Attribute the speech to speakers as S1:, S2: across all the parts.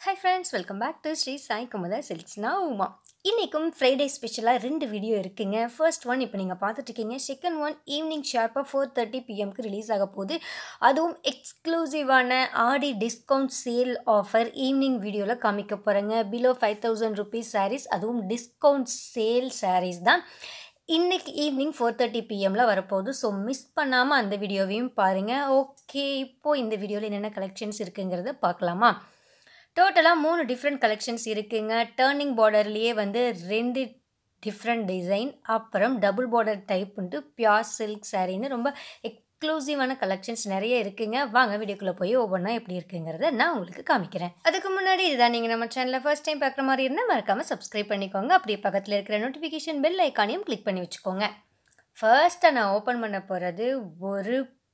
S1: hi friends welcome back to Sri Sai Kumudha சில்க்ஸ்னா உமா இன்றைக்கும் Friday ஸ்பெஷலாக ரெண்டு வீடியோ இருக்குங்க ஃபர்ஸ்ட் ஒன் இப்போ நீங்கள் பார்த்துட்ருக்கீங்க செகண்ட் ஒன் ஈவினிங் ஷார்ப்பாக ஃபோர் தேர்ட்டி பிஎம்க்கு ரிலீஸ் ஆக போகுது அதுவும் எக்ஸ்க்ளூசிவான ஆடி டிஸ்கவுண்ட் சேல் ஆஃபர் ஈவினிங் வீடியோவில் காமிக்க போகிறேங்க below five thousand rupees sarees அதுவும் டிஸ்கவுண்ட் சேல் சாரீஸ் தான் இன்னைக்கு ஈவினிங் ஃபோர் தேர்ட்டி பிஎம்மில் வரப்போகுது ஸோ மிஸ் பண்ணாமல் அந்த வீடியோவையும் பாருங்கள் ஓகே இப்போது இந்த வீடியோவில் என்னென்ன கலெக்ஷன்ஸ் இருக்குங்கிறத பார்க்கலாமா டோட்டலாக மூணு டிஃப்ரெண்ட் கலெக்ஷன்ஸ் இருக்குங்க டேர்னிங் பார்டர்லேயே வந்து ரெண்டு டிஃப்ரெண்ட் டிசைன் அப்புறம் டபுள் பார்டர் டைப்புன்ட்டு பியூர் சில்க் சாரின்னு ரொம்ப எக்ஸ்க்ளூசிவான கலெக்ஷன்ஸ் நிறைய இருக்குங்க வாங்க வீடியோக்குள்ளே போய் ஒவ்வொன்றா எப்படி இருக்குங்கிறத நான் உங்களுக்கு காமிக்கிறேன் அதுக்கு முன்னாடி இதுதான் நீங்கள் நம்ம சேனலில் ஃபர்ஸ்ட் டைம் பார்க்குற மாதிரி இருந்தால் மறக்காமல் சப்ஸ்கிரைப் பண்ணிக்கோங்க அப்படியே பக்கத்தில் இருக்கிற நோட்டிஃபிகேஷன் பெல் ஐக்கானையும் கிளிக் பண்ணி வச்சுக்கோங்க ஃபர்ஸ்ட்டாக நான் ஓப்பன் பண்ண போகிறது ஒரு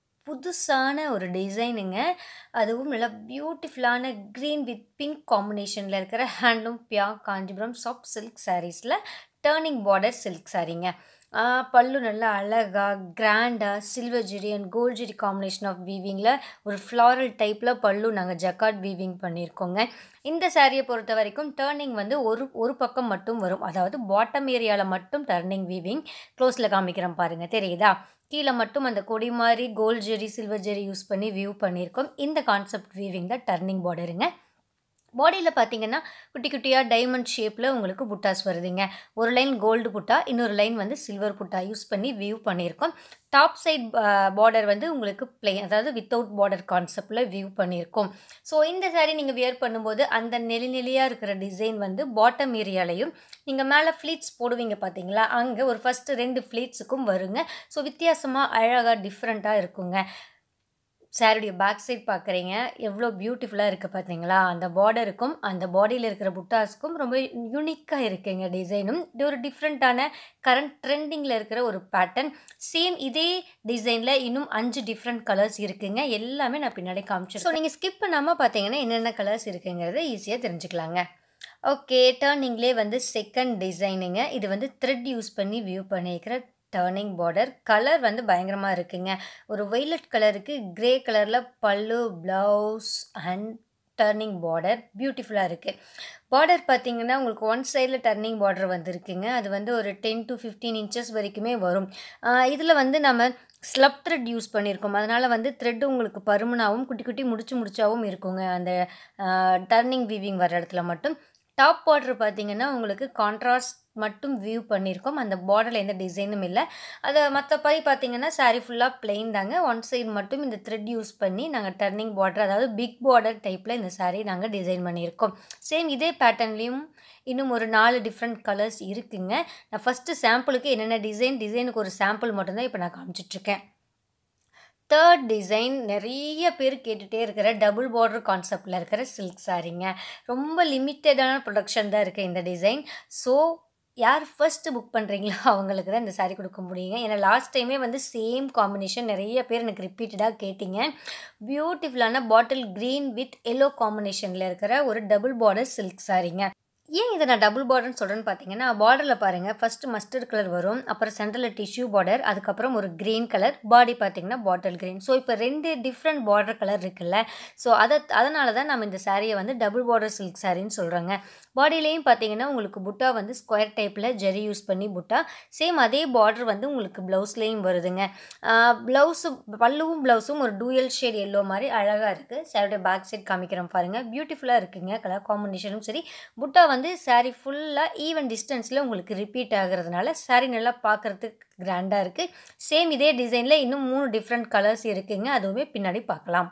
S1: புதுசான ஒரு டிசைனுங்க அதுவும் நல்லா பியூட்டிஃபுல்லான க்ரீன் வித் பிங்க் காம்பினேஷனில் இருக்கிற handloom pure Kanchipuram soft silk சாரீஸில் டேர்னிங் பார்டர் சில்க் சாரீங்க பல்லு நல்லா அழகாக கிராண்டாக silver zari and gold zari combination of வீவிங்கில் ஒரு ஃப்ளாரல் டைப்பில் பல்லு நாங்கள் ஜக்காட் வீவிங் பண்ணியிருக்கோங்க இந்த சாரியை பொறுத்த வரைக்கும் டேர்னிங் வந்து ஒரு ஒரு பக்கம் மட்டும் வரும் அதாவது பாட்டம் ஏரியாவில் மட்டும் டர்னிங் வீவிங் க்ளோஸில் காமிக்கிறேன் பாருங்கள் தெரியுதா கீழே மட்டும் அந்த கொடி மாதிரி gold zari silver zari use பண்ணி வியூ பண்ணியிருக்கோம் இந்த கான்செப்ட் வீவிங் தான் டர்னிங் பார்டருங்க பாடியில் பார்த்தீங்கன்னா குட்டி குட்டியாக டைமண்ட் ஷேப்பில் உங்களுக்கு புட்டாஸ் வருதுங்க ஒரு லைன் கோல்டு புட்டா இன்னொரு லைன் வந்து சில்வர் புட்டா யூஸ் பண்ணி வியூ பண்ணியிருக்கோம் டாப் சைட் பார்டர் வந்து உங்களுக்கு பிளெயின் அதாவது வித்தவுட் பார்டர் கான்செப்டில் வியூ பண்ணியிருக்கோம் ஸோ இந்த சாரீ நீங்கள் வியர் பண்ணும்போது அந்த நெளி நெளியாக இருக்கிற டிசைன் வந்து பாட்டம் ஏரியாலையும் நீங்கள் மேலே ஃப்ளீட்ஸ் போடுவீங்க பார்த்தீங்களா அங்கே ஒரு ஃபஸ்ட்டு ரெண்டு ஃப்ளீட்ஸுக்கும் வருங்க ஸோ வித்தியாசமாக அழகாக டிஃப்ரெண்ட்டாக இருக்குங்க சாரியுடைய பேக் சைட் பார்க்குறீங்க எவ்வளோ பியூட்டிஃபுல்லாக இருக்குது பார்த்தீங்களா அந்த பார்டருக்கும் அந்த பாடியில் இருக்கிற புட்டாஸ்க்கும் ரொம்ப யூனிக்காக இருக்குங்க டிசைனும் இது ஒரு டிஃப்ரெண்ட்டான கரண்ட் ட்ரெண்டிங்கில் இருக்கிற ஒரு பேட்டர்ன் சேம் இதே டிசைனில் இன்னும் அஞ்சு டிஃப்ரெண்ட் கலர்ஸ் இருக்குங்க எல்லாமே நான் பின்னாடி காமிச்சிருக்கேன் ஸோ நீங்கள் ஸ்கிப் பண்ணாமல் பார்த்தீங்கன்னா என்னென்ன கலர்ஸ் இருக்குங்கிறத ஈஸியாக தெரிஞ்சுக்கலாங்க ஓகே டர்னிங்லே வந்து செகண்ட் டிசைனுங்க இது வந்து த்ரெட் யூஸ் பண்ணி வியூ பண்ணியிருக்கிற டர்னிங் பார்டர் கலர் வந்து பயங்கரமாக இருக்குங்க ஒரு வைலட் கலருக்கு க்ரே கலரில் பல்லு ப்ளவுஸ் அண்ட் டர்னிங் பார்டர் பியூட்டிஃபுல்லாக இருக்குது பார்டர் பார்த்திங்கன்னா உங்களுக்கு ஒன் சைடில் டர்னிங் பார்டர் வந்துருக்குங்க அது வந்து ஒரு டென் டு ஃபிஃப்டீன் இன்ச்சஸ் வரைக்குமே வரும் இதில் வந்து நம்ம ஸ்லப் த்ரெட் யூஸ் பண்ணியிருக்கோம் அதனால் வந்து த்ரெட்டு உங்களுக்கு பருமனாகவும் குட்டி குட்டி முடிச்சு முடிச்சாவும் இருக்குங்க அந்த டர்னிங் வீவிங் வர இடத்துல மட்டும் டாப் பார்டர் பார்த்திங்கன்னா உங்களுக்கு கான்ட்ராஸ்ட் மட்டும் வியூ பண்ணியிருக்கோம் அந்த பார்டரில் எந்த டிசைனும் இல்லை அதை மற்றபடி பார்த்திங்கன்னா சாரீ ஃபுல்லாக பிளெயின் தாங்க ஒன் சைடு மட்டும் இந்த த்ரெட் யூஸ் பண்ணி நாங்கள் டர்னிங் பார்டர் அதாவது பிக் பார்டர் டைப்பில் இந்த சாரீ நாங்கள் டிசைன் பண்ணியிருக்கோம் சேம் இதே பேட்டர்ன்லேயும் இன்னும் ஒரு நாலு டிஃப்ரெண்ட் கலர்ஸ் இருக்குங்க நான் ஃபஸ்ட்டு சாம்பிளுக்கு என்னென்ன டிசைன் டிசைனுக்கு ஒரு சாம்பிள் மட்டும்தான் இப்போ நான் காமிச்சிட்ருக்கேன் தேர்ட் டிசைன் நிறைய பேர் கேட்டுகிட்டே இருக்கிற டபுள் பார்டர் கான்செப்டில் இருக்கிற சில்க் சாரீங்க ரொம்ப லிமிட்டடான ப்ரொடக்ஷன் தான் இருக்குது இந்த டிசைன் ஸோ யார் ஃபஸ்ட்டு புக் பண்ணுறீங்களோ அவங்களுக்கு தான் இந்த சாரீ கொடுக்க முடியுங்க ஏன்னா லாஸ்ட் டைமே வந்து சேம் காம்பினேஷன் நிறைய பேர் எனக்கு ரிப்பீட்டடாக கேட்டிங்க பியூட்டிஃபுல்லான பாட்டில் க்ரீன் வித் எல்லோ காம்பினேஷனில் இருக்கிற ஒரு டபுள் பார்டர் சில்க் சாரீங்க ஏன் இதை நான் டபுள் பார்டர்னு சொல்கிறேன்னு பார்த்தீங்கன்னா பார்டரில் பாருங்கள் ஃபஸ்ட்டு மஸ்டர்ட் கலர் வரும் அப்புறம் சென்டரில் டிஷ்யூ பார்டர் அதுக்கப்புறம் ஒரு க்ரீன் கலர் பாடி பார்த்திங்கன்னா பாட்டில் க்ரீன் ஸோ இப்போ ரெண்டு டிஃப்ரெண்ட் பார்டர் கலர் இருக்குல்ல ஸோ அதை அதனால தான் நம்ம இந்த சாரியை வந்து டபுள் பார்டர் சில்க் சாரின்னு சொல்கிறாங்க பாடியிலையும் பார்த்தீங்கன்னா உங்களுக்கு புட்டா வந்து ஸ்கொயர் டைப்பில் ஜெரி யூஸ் பண்ணி புட்டா சேம் அதே பார்டர் வந்து உங்களுக்கு ப்ளவுஸ்லேயும் வருதுங்க ப்ளவுஸு பல்லுவும் ப்ளவுஸும் ஒரு டூயல் ஷேட் எல்லோ மாதிரி அழகாக இருக்குது சாரியோட பேக் சைட் காமிக்கிறோம் பாருங்கள் பியூட்டிஃபுல்லாக இருக்குங்க கலர் காம்பினேஷனும் சரி புட்டா வந்து சாரீ ஃபுல்லாக ஈவன் டிஸ்டன்ஸில் உங்களுக்கு ரிப்பீட் ஆகிறதுனால சாரீ நல்லா பார்க்குறதுக்கு கிராண்டாக இருக்குது சேம் இதே டிசைனில் இன்னும் மூணு டிஃப்ரெண்ட் கலர்ஸ் இருக்குங்க அதுவுமே பின்னாடி பார்க்கலாம்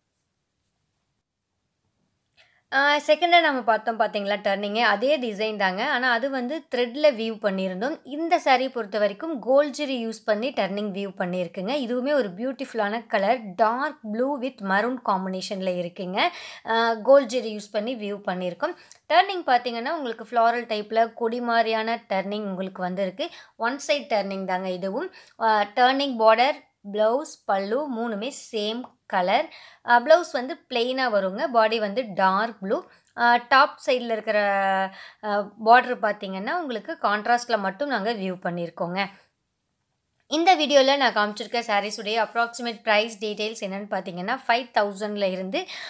S1: செகண்டாக நம்ம பார்த்தோம் பார்த்தீங்களா டர்னிங்கு அதே டிசைன் தாங்க ஆனால் அது வந்து த்ரெட்டில் வியூ பண்ணியிருந்தோம் இந்த சாரீ பொறுத்த வரைக்கும் கோல்ஜெரி யூஸ் பண்ணி டர்னிங் வியூ பண்ணியிருக்குங்க இதுவுமே ஒரு பியூட்டிஃபுல்லான colour dark blue with maroon காம்பினேஷனில் இருக்குங்க கோல்ஜெரி யூஸ் பண்ணி வியூ பண்ணியிருக்கோம் டர்னிங் பார்த்தீங்கன்னா உங்களுக்கு ஃப்ளாரல் டைப்பில் கொடி மாதிரியான டர்னிங் உங்களுக்கு வந்திருக்கு ஒன் சைட் டர்னிங் தாங்க இதுவும் டர்னிங் பார்டர் ப்ளவுஸ் பல்லு மூணுமே சேம் கலர் ப்ளவுஸ் வந்து பிளெயினாக வருங்க பாடி வந்து டார்க் ப்ளூ டாப் சைடில் இருக்கிற பார்ட்ரு பார்த்திங்கன்னா உங்களுக்கு கான்ட்ராஸ்டில் மட்டும் நாங்கள் வியூ பண்ணியிருக்கோங்க இந்த வீடியோவில் நான் காமிச்சிருக்க சாரீஸுடைய அப்ராக்சிமேட் ப்ரைஸ் டீட்டெயில்ஸ் என்னென்னு பார்த்தீங்கன்னா ஃபைவ் தௌசண்டில் இருந்து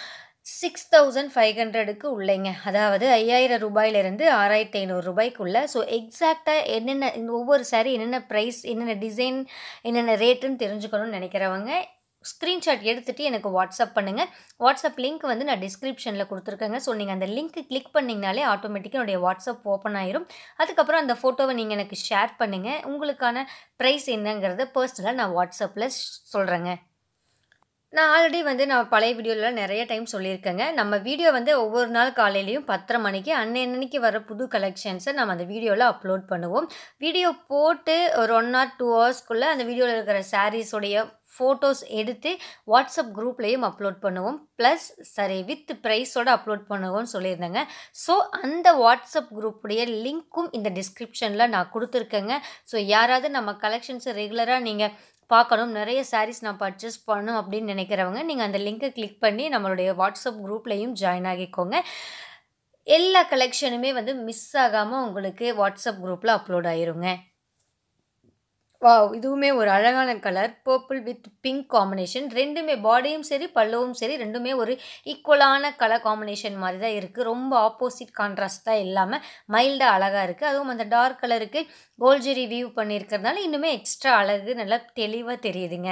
S1: சிக்ஸ் தௌசண்ட் ஃபைவ் ஹண்ட்ரடுக்கு உள்ளேங்க அதாவது ஐயாயிரம் ரூபாயிலிருந்து ஆறாயிரத்தி ஐநூறு ரூபாய்க்குள்ள ஸோ எக்ஸாக்டாக என்னென்ன இந்த ஒவ்வொரு சாரீ என்னென்ன ப்ரைஸ் என்னென்ன டிசைன் என்னென்ன ரேட்டுன்னு தெரிஞ்சுக்கணும்னு நினைக்கிறவங்க ஸ்க்ரீன்ஷாட் எடுத்துகிட்டு எனக்கு வாட்ஸ்அப் பண்ணுங்கள் வாட்ஸ்அப் லிங்க் வந்து நான் டிஸ்கிரிப்ஷனில் கொடுத்துருக்கேங்க ஸோ நீங்கள் அந்த லிங்க் கிளிக் பண்ணிங்கனாலே ஆட்டோமேட்டிக்காக என்னுடைய வாட்ஸ்அப் ஓப்பன் ஆயிரும் அதுக்கப்புறம் அந்த ஃபோட்டோவை நீங்கள் எனக்கு ஷேர் பண்ணுங்கள் உங்களுக்கான ப்ரைஸ் என்னங்கிறத பர்சனலாக நான் வாட்ஸ்அப்பில் சொல்கிறேங்க நான் ஆல்ரெடி வந்து நான் பழைய வீடியோவில் நிறைய டைம் சொல்லியிருக்கேங்க நம்ம வீடியோ வந்து ஒவ்வொரு நாள் காலையிலையும் பத்தரை மணிக்கு அன்னன்னைக்கு வர புது கலெக்ஷன்ஸை நம்ம அந்த வீடியோவில் அப்லோட் பண்ணுவோம் வீடியோ போட்டு ஒரு ஒன் ஆர் டூ ஹவர்ஸ்க்குள்ளே அந்த வீடியோவில் இருக்கிற சாரீஸோடைய ஃபோட்டோஸ் எடுத்து வாட்ஸ்அப் குரூப்லேயும் அப்லோட் பண்ணுவோம் ப்ளஸ் சரி வித் ப்ரைஸோடு அப்லோட் பண்ணுவோம்னு சொல்லியிருந்தேங்க ஸோ அந்த வாட்ஸ்அப் குரூப்புடைய லிங்க்கும் இந்த டிஸ்கிரிப்ஷனில் நான் கொடுத்துருக்கேங்க ஸோ யாராவது நம்ம கலெக்ஷன்ஸை ரெகுலராக நீங்கள் பார்க்கணும் நிறைய சாரீஸ் நான் பர்ச்சேஸ் பண்ணணும் அப்படின்னு நினைக்கிறவங்க நீங்கள் அந்த லிங்க்கை கிளிக் பண்ணி நம்மளுடைய வாட்ஸ்அப் குரூப்லேயும் ஜாயின் ஆகிக்கோங்க எல்லா கலெக்ஷனுமே வந்து மிஸ் ஆகாமல் உங்களுக்கு வாட்ஸ்அப் குரூப்பில் அப்லோட் ஆயிருங்க வாவ் இதுவுமே ஒரு அழகான colour purple with pink combination ரெண்டுமே பாடியும் சரி பல்லுவும் சரி ரெண்டுமே ஒரு ஈக்குவலான கலர் காம்பினேஷன் மாதிரி தான் இருக்குது ரொம்ப ஆப்போசிட் கான்ட்ராஸ்டாக இல்லாமல் மைல்டாக அழகாக இருக்குது அதுவும் அந்த டார்க் கலருக்கு கோல்ஜெரி வியூ பண்ணியிருக்கிறதுனால இன்னுமே எக்ஸ்ட்ரா அழகு நல்லா தெளிவாக தெரியுதுங்க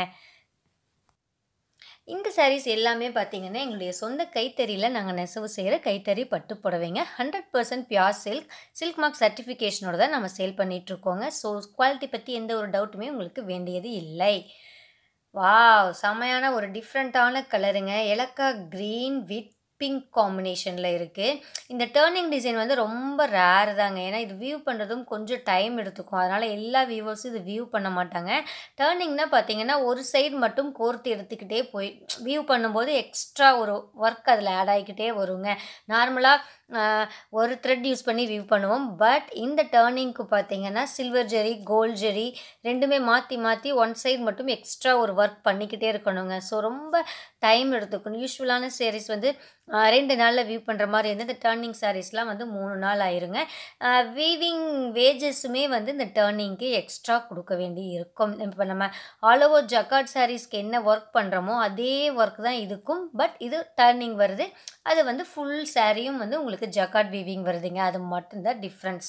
S1: இந்த சாரீஸ் எல்லாமே பார்த்திங்கன்னா எங்களுடைய சொந்த கைத்தறியில் நாங்கள் நெசவு செய்கிற கைத்தறி பட்டு புடவைங்க hundred percent pure silk silk mark சர்டிஃபிகேஷனோட தான் நம்ம சேல் பண்ணிகிட்ருக்கோங்க ஸோ குவாலிட்டி பற்றி எந்த ஒரு டவுட்டுமே உங்களுக்கு வேண்டியது இல்லை வாவ் செமையான ஒரு டிஃப்ரெண்ட்டான கலருங்க எலக்கா க்ரீன் வித் பிங்க் காம்பினேஷனில் இருக்குது இந்த டேர்னிங் டிசைன் வந்து ரொம்ப ரேர் தாங்க ஏன்னா இது வியூ பண்ணுறதும் கொஞ்சம் டைம் எடுத்துக்கும் அதனால் எல்லா வியூவர்ஸும் இது வியூ பண்ண மாட்டாங்க டேர்னிங்னா பார்த்தீங்கன்னா ஒரு சைடு மட்டும் கோர்த்து எடுத்துக்கிட்டே போய் வியூ பண்ணும்போது எக்ஸ்ட்ரா ஒரு ஒர்க் அதில் ஆட் ஆகிக்கிட்டே வருங்க நார்மலாக ஒரு த்ரெட் யூஸ் பண்ணி வியூ பண்ணுவோம் பட் இந்த டேர்னிங்க்கு பார்த்தீங்கன்னா சில்வர் ஜெரி கோல்ட் ஜெரி ரெண்டுமே மாற்றி மாற்றி ஒன் சைடு மட்டும் எக்ஸ்ட்ரா ஒரு ஒர்க் பண்ணிக்கிட்டே இருக்கணுங்க ஸோ ரொம்ப டைம் எடுத்துக்கணும் யூஸ்வலான சாரீஸ் வந்து ரெண்டு நாளில் வியூ பண்ணுற மாதிரி இருந்து இந்த டேர்னிங் சாரீஸ்லாம் வந்து மூணு நாள் ஆயிருங்க வீவிங் வேஜஸுமே வந்து இந்த டேர்னிங்க்கு எக்ஸ்ட்ரா கொடுக்க வேண்டி இருக்கும் இப்போ நம்ம ஆல் ஓவர் ஜக்காட் சாரீஸ்க்கு என்ன ஒர்க் பண்ணுறோமோ அதே ஒர்க் தான் இதுக்கும் பட் இது டேர்னிங் வருது அது வந்து ஃபுல் சாரியும் வந்து உங்களுக்கு ஜக்காட் வீவிங் வருதுங்க அது மட்டும்தான் டிஃப்ரென்ஸ்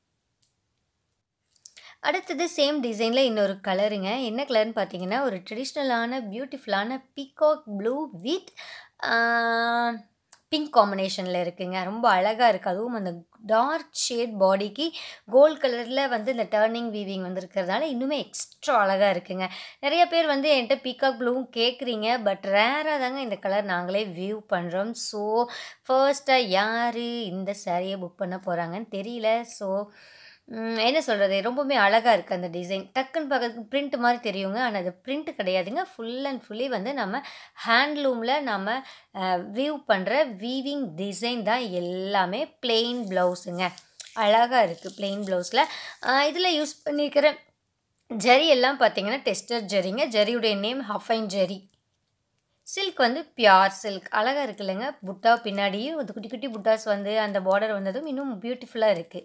S1: அடுத்தது சேம் டிசைனில் இன்னொரு கலருங்க என்ன கலர்னு பார்த்தீங்கன்னா ஒரு ட்ரெடிஷ்னலான பியூட்டிஃபுல்லான பீகாக் ப்ளூ வித் பிங்க் காம்பினேஷனில் இருக்குங்க ரொம்ப அழகாக இருக்குது அதுவும் அந்த டார்க் ஷேட் பாடிக்கு கோல்ட் கலரில் வந்து இந்த டேர்னிங் வீவிங் வந்து இருக்கிறதுனால இன்னுமே எக்ஸ்ட்ரா அழகாக இருக்குங்க நிறைய பேர் வந்து என்கிட்ட பீகாக் ப்ளூவும் கேட்குறீங்க பட் ரேராக தாங்க இந்த கலர் நாங்களே வியூ பண்ணுறோம் ஸோ ஃபர்ஸ்ட்டாக யார் இந்த சாரியை புக் பண்ண போகிறாங்கன்னு தெரியல ஸோ என்ன சொல்கிறது ரொம்பவுமே அழகாக இருக்குது அந்த டிசைன் டக்குன்னு பார்க்கறதுக்கு பிரிண்ட் மாதிரி தெரியுங்க ஆனால் அது பிரிண்ட் கிடையாதுங்க ஃபுல் அண்ட் ஃபுல்லி வந்து நம்ம ஹேண்ட்லூமில் நம்ம வியூ பண்ணுற வீவிங் டிசைன் தான் எல்லாமே பிளெயின் ப்ளவுஸுங்க அழகாக இருக்குது பிளெயின் ப்ளவுஸில் இதில் யூஸ் பண்ணியிருக்கிற ஜரி எல்லாம் பார்த்தீங்கன்னா டெஸ்டர் ஜரிங்க ஜரியுடைய நேம் ஹஃபைன் ஜரி சில்க் வந்து பியார் சில்க் அழகாக இருக்கு இல்லைங்க புட்டா பின்னாடியும் அது குட்டி குட்டி புட்டாஸ் வந்து அந்த பார்டர் வந்ததும் இன்னும் பியூட்டிஃபுல்லாக இருக்குது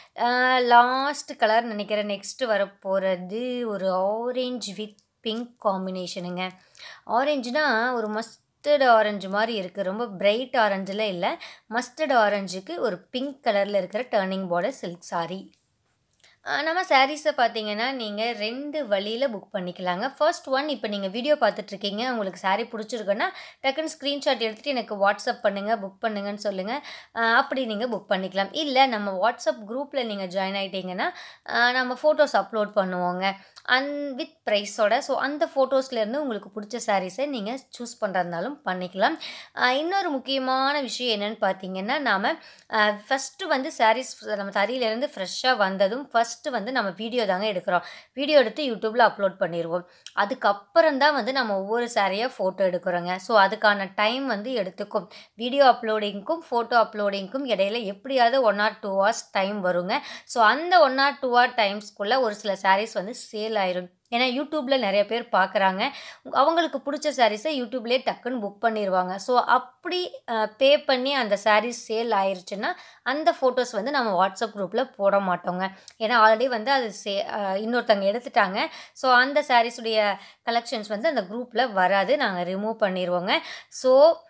S1: லாஸ்ட் கலர் நினைக்கிறேன் நெக்ஸ்ட்டு வர போகிறது ஒரு ஆரேஞ்ச் வித் பிங்க் காம்பினேஷனுங்க ஆரேஞ்சுனா ஒரு மஸ்டர்ட் ஆரஞ்சு மாதிரி இருக்குது ரொம்ப பிரைட் ஆரஞ்சில் இல்லை மஸ்டர்ட் ஆரஞ்சுக்கு ஒரு பிங்க் கலரில் இருக்கிற டேர்னிங் பார்டர் சில்க் சாரீ நம்ம சாரீஸை பார்த்தீங்கன்னா நீங்கள் ரெண்டு வழியில் புக் பண்ணிக்கலாங்க ஃபர்ஸ்ட் ஒன் இப்போ நீங்கள் வீடியோ பார்த்துட்ருக்கீங்க உங்களுக்கு சாரீ பிடிச்சிருக்குன்னா டக்குன்னு ஸ்க்ரீன்ஷாட் எடுத்துகிட்டு எனக்கு வாட்ஸ்அப் பண்ணுங்கள் புக் பண்ணுங்கன்னு சொல்லுங்கள் அப்படி நீங்கள் புக் பண்ணிக்கலாம் இல்லை நம்ம வாட்ஸ்அப் குரூப்பில் நீங்கள் ஜாயின் ஆகிட்டீங்கன்னா நம்ம ஃபோட்டோஸ் அப்லோட் பண்ணுவோங்க அந் வித் ப்ரைஸோட ஸோ அந்த ஃபோட்டோஸ்லேருந்து உங்களுக்கு பிடிச்ச சாரீஸை நீங்கள் சூஸ் பண்ணுறதுனாலும் பண்ணிக்கலாம் இன்னொரு முக்கியமான விஷயம் என்னென்னு பார்த்தீங்கன்னா நாம் ஃபஸ்ட்டு வந்து சாரீஸ் நம்ம தறியிலேருந்து ஃப்ரெஷ்ஷாக வந்ததும் ஃபஸ்ட்டு வந்து நம்ம வீடியோ தாங்க எடுக்கிறோம் வீடியோ எடுத்து யூடியூப்பில் அப்லோட் பண்ணிடுவோம் அதுக்கப்புறம் தான் வந்து நம்ம ஒவ்வொரு சாரியாக ஃபோட்டோ எடுக்கிறோங்க ஸோ அதுக்கான டைம் வந்து எடுத்துக்கும் வீடியோ அப்லோடிங்க்கும் ஃபோட்டோ அப்லோடிங்க்கும் இடையில எப்படியாவது one or two hours time வருங்க ஸோ அந்த ஒன் ஆர் டூ ஹவர் டைம்ஸ்க்குள்ளே ஒரு சில சாரீஸ் வந்து சேல் ஆயிரும் ஏன்னா யூடியூப்பில் நிறைய பேர் பார்க்குறாங்க அவங்களுக்கு பிடிச்ச சாரீஸை யூடியூப்லேயே டக்குன்னு புக் பண்ணிடுவாங்க ஸோ அப்படி பே பண்ணி அந்த சாரீஸ் சேல் ஆயிடுச்சுன்னா அந்த ஃபோட்டோஸ் வந்து நம்ம வாட்ஸ்அப் குரூப்பில் போட மாட்டோங்க ஏன்னா ஆல்ரெடி வந்து அது சே இன்னொருத்தங்க எடுத்துட்டாங்க ஸோ அந்த சாரீஸுடைய கலெக்ஷன்ஸ் வந்து அந்த குரூப்பில் வராது நாங்கள் ரிமூவ் பண்ணிடுவோங்க ஸோ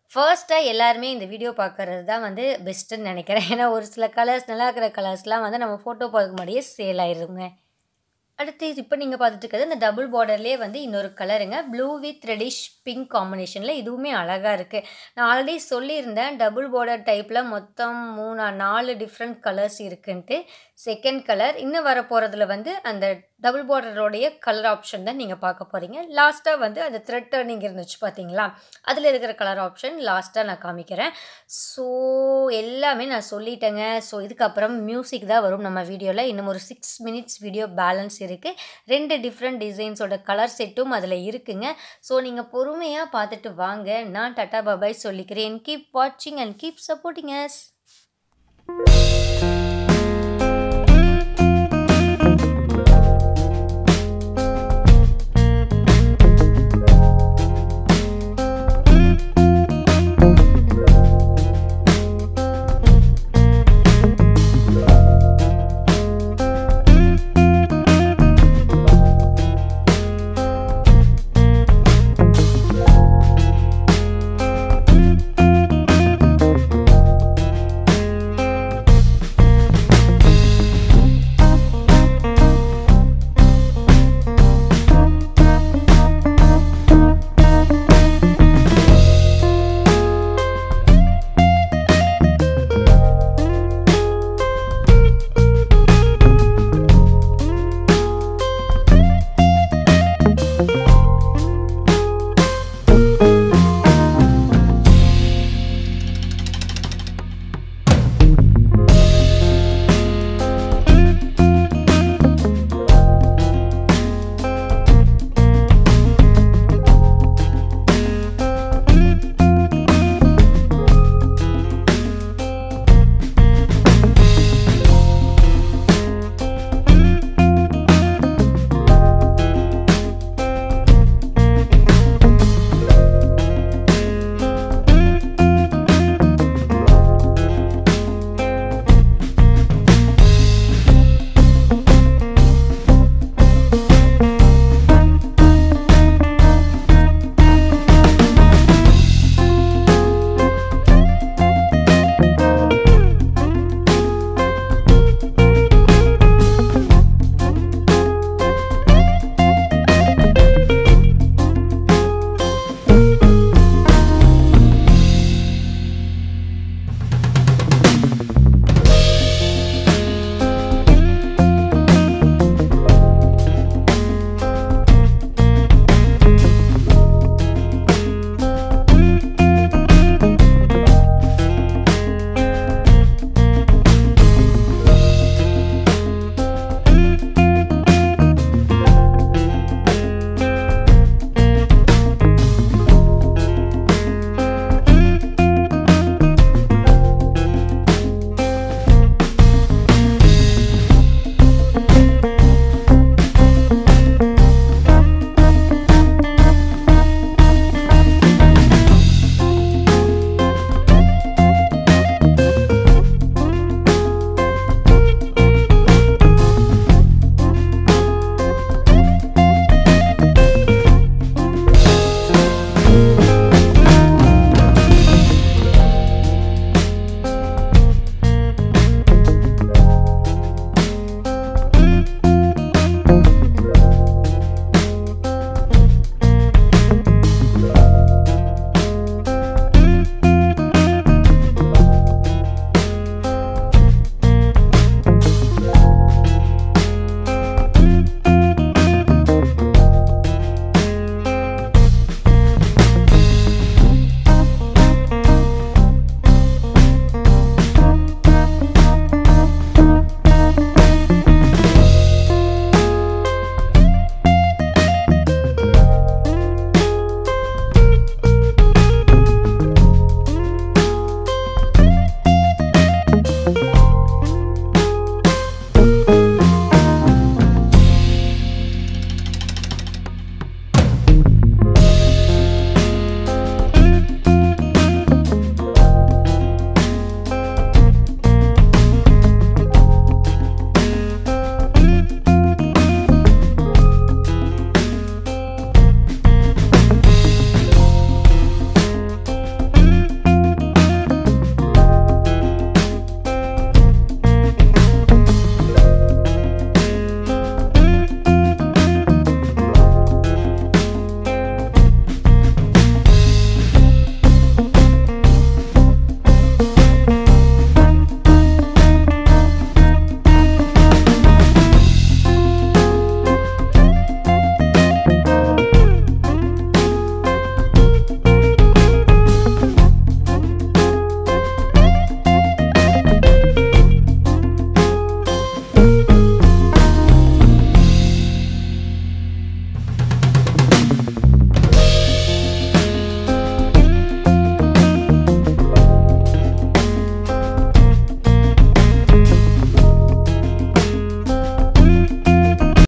S1: ஃபர்ஸ்ட்டாக எல்லாருமே இந்த வீடியோ பார்க்குறது தான் வந்து பெஸ்ட்டுன்னு நினைக்கிறேன் ஏன்னா ஒரு சில கலர்ஸ் நல்லா இருக்கிற கலர்ஸ்லாம் வந்து நம்ம ஃபோட்டோ பார்க்க முன்னாடியே சேல் ஆயிருங்க அடுத்து இப்போ நீங்கள் பார்த்துட்டு இருக்கிறது இந்த டபுள் பார்டர்லேயே வந்து இன்னொரு கலருங்க ப்ளூ வித் ரெடிஷ் பிங்க் காம்பினேஷனில் இதுவுமே அழகாக இருக்குது நான் ஆல்ரெடி சொல்லியிருந்தேன் டபுள் பார்டர் டைப்பில் மொத்தம் மூணு நாலு டிஃப்ரெண்ட் கலர்ஸ் இருக்குன்ட்டு செகண்ட் கலர் இன்னும் வர போகிறதுல வந்து அந்த டபுள் பார்டரோடைய கலர் ஆப்ஷன் தான் நீங்கள் பார்க்க போகிறீங்க லாஸ்ட்டாக வந்து அந்த த்ரெட் டர்னிங் இருந்துச்சு பார்த்தீங்களா அதில் இருக்கிற கலர் ஆப்ஷன் லாஸ்ட்டாக நான் காமிக்கிறேன் ஸோ எல்லாமே நான் சொல்லிட்டேங்க ஸோ இதுக்கப்புறம் மியூசிக் தான் வரும் நம்ம வீடியோவில் இன்னும் ஒரு சிக்ஸ் மினிட்ஸ் வீடியோ பேலன்ஸ் இருக்குது ரெண்டு டிஃப்ரெண்ட் டிசைன்ஸோட கலர் செட்டும் அதில் இருக்குங்க ஸோ நீங்கள் பொறுமையாக பார்த்துட்டு வாங்க நான் டாட்டா பாபாய் சொல்லிக்கிறேன் கீப் வாட்சிங் அண்ட் கீப் சப்போர்ட்டிங் அஸ்